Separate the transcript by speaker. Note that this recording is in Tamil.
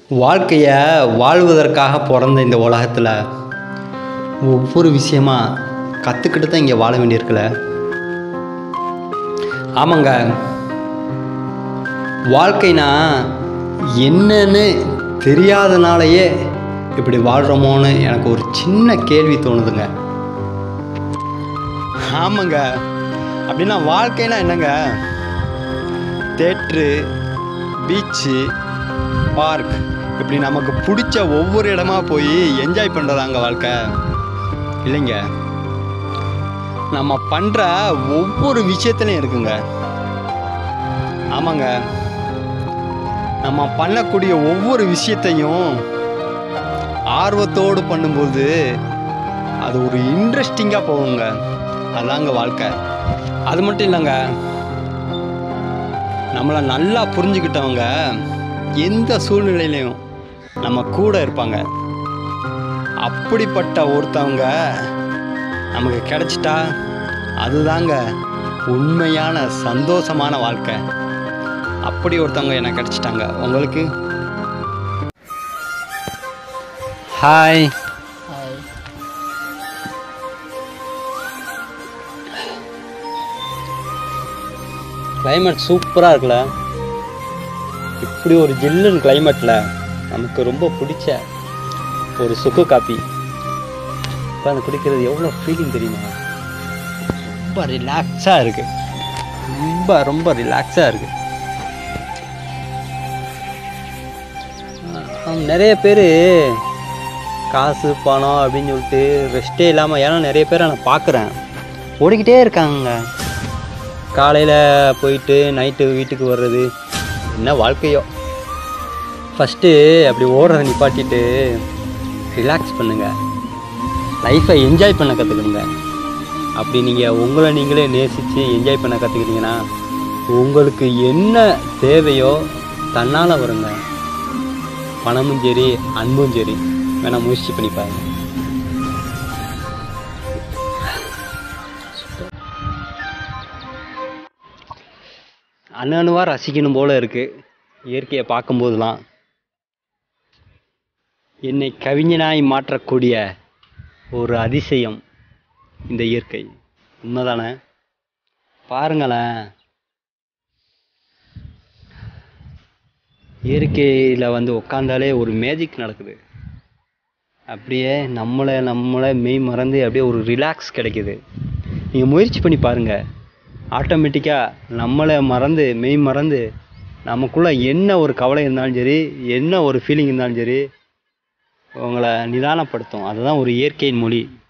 Speaker 1: வாழ்க்கையை வாழ்வதற்காக பிறந்த இந்த உலகத்தில் ஒவ்வொரு விஷயமா கற்றுக்கிட்டு தான் இங்கே வாழ வேண்டியிருக்குல்ல ஆமாங்க வாழ்க்கைனா என்னன்னு தெரியாதனாலேயே இப்படி வாழ்கிறோமோன்னு எனக்கு ஒரு சின்ன கேள்வி தோணுதுங்க ஆமாங்க அப்படின்னா வாழ்க்கைனா என்னங்க தேட்ரு பீச்சு பார்க் இப்படி நமக்கு பிடிச்ச ஒவ்வொரு இடமா போய் என்ஜாய் பண்ணுறதாங்க வாழ்க்கை இல்லைங்க நம்ம பண்ணுற ஒவ்வொரு விஷயத்துலையும் இருக்குங்க ஆமாங்க நம்ம பண்ணக்கூடிய ஒவ்வொரு விஷயத்தையும் ஆர்வத்தோடு பண்ணும்போது அது ஒரு இன்ட்ரெஸ்டிங்காக போகுங்க அதாங்க வாழ்க்கை அது மட்டும் இல்லைங்க நம்மளை நல்லா புரிஞ்சுக்கிட்டவங்க எந்த சூழ்நிலையிலையும் நம்ம கூட இருப்பாங்க அப்படிப்பட்ட ஒருத்தவங்க நமக்கு கிடைச்சிட்டா அதுதாங்க உண்மையான சந்தோஷமான வாழ்க்கை அப்படி ஒருத்தவங்க எனக்கு கிடைச்சிட்டாங்க உங்களுக்கு ஹாய்
Speaker 2: ஹாய்
Speaker 1: climate சூப்பராக இருக்குல்ல இப்படி ஒரு ஜில்லுன்னு கிளைமேட்டில் நமக்கு ரொம்ப பிடிச்ச ஒரு சுக்கு காப்பி உட்காந்து குடிக்கிறது எவ்வளோ ஃபீலிங் தெரியுமா ரொம்ப ரிலாக்ஸாக இருக்குது ரொம்ப ரொம்ப ரிலாக்ஸாக இருக்குது நிறைய பேர் காசு பணம் அப்படின்னு சொல்லிட்டு ரெஸ்ட்டே இல்லாமல் ஏன்னா நிறைய பேரை நான் பார்க்குறேன் ஓடிக்கிட்டே இருக்காங்க காலையில் போயிட்டு நைட்டு வீட்டுக்கு வர்றது என்ன வாழ்க்கையோ ஃபஸ்ட்டு அப்படி ஓடுறத நிப்பாட்டிட்டு ரிலாக்ஸ் பண்ணுங்கள் லைஃப்பை என்ஜாய் பண்ண கற்றுக்கணுங்க அப்படி நீங்கள் உங்களை நீங்களே நேசித்து என்ஜாய் பண்ண கற்றுக்கிட்டீங்கன்னா உங்களுக்கு என்ன தேவையோ தன்னால் வருங்க பணமும் சரி அன்பும் சரி வேணால் முயற்சி பண்ணி பாருங்க அணு அணுவாக ரசிக்கணும் போல இருக்குது இயற்கையை பார்க்கும்போதெல்லாம் என்னை கவிஞனாய் மாற்றக்கூடிய ஒரு அதிசயம் இந்த இயற்கை உண்மைதானே பாருங்களேன் இயற்கையில் வந்து உட்காந்தாலே ஒரு மேஜிக் நடக்குது அப்படியே நம்மளை நம்மளை மெய் மறந்து அப்படியே ஒரு ரிலாக்ஸ் கிடைக்குது நீங்கள் முயற்சி பண்ணி பாருங்கள் ஆட்டோமேட்டிக்காக நம்மளை மறந்து மெய் மறந்து நமக்குள்ளே என்ன ஒரு கவலை இருந்தாலும் சரி என்ன ஒரு ஃபீலிங் இருந்தாலும் சரி உங்களை நிதானப்படுத்தும் அதுதான் ஒரு இயற்கையின் மொழி